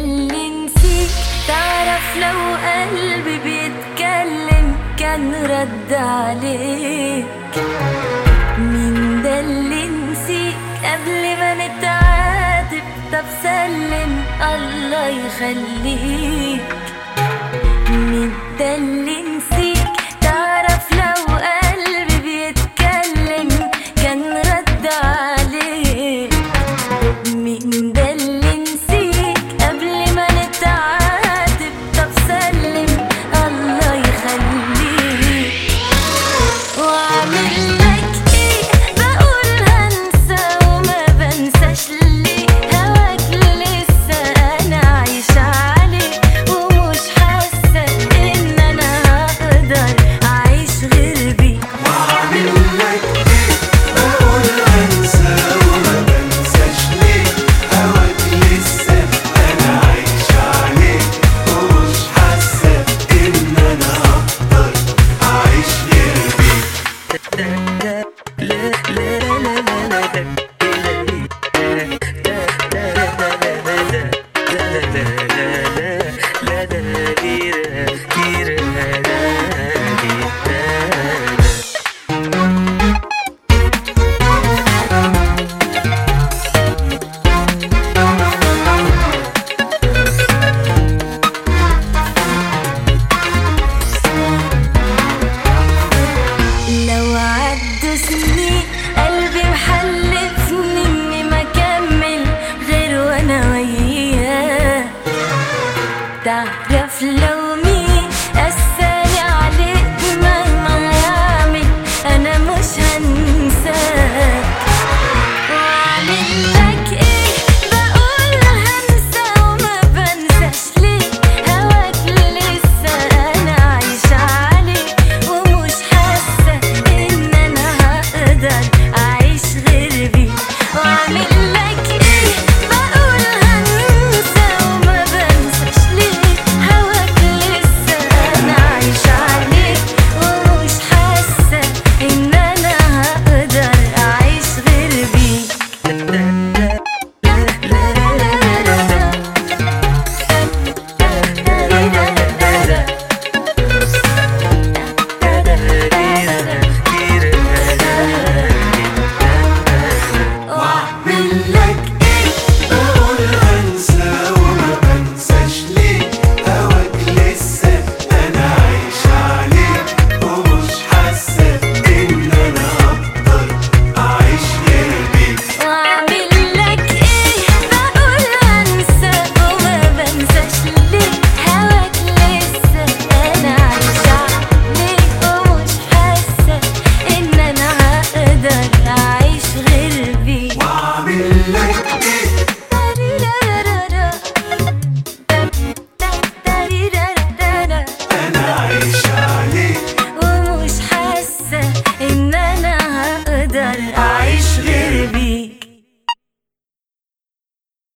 اللي نسيك تعرف لو قلبي بيتكلم كان رد عليك مين ده اللي نسيك قبل ما نتعاتب طب سلم الله يخليك مين ده اللي نسيك تعرف لو قلبي بيتكلم كان رد عليك مين ده اللي نسيك قبل ما نتعاتب طب سلم الله يخليك واعمل لك ايه بقول هنسى وما بنساش ليه هواك لسه انا عايشة عليه ومش حاسة ان انا هقدر اعيش غير بيه واعمل لك ايه بقول انسى وما بنساش ليه هواك لسه انا عايش عليه ومش حاسه ان انا اقدر اعيش غير بيه لو عدوا سنين قلبي محلفني اني ما اكمل غير وانا وياه تعرف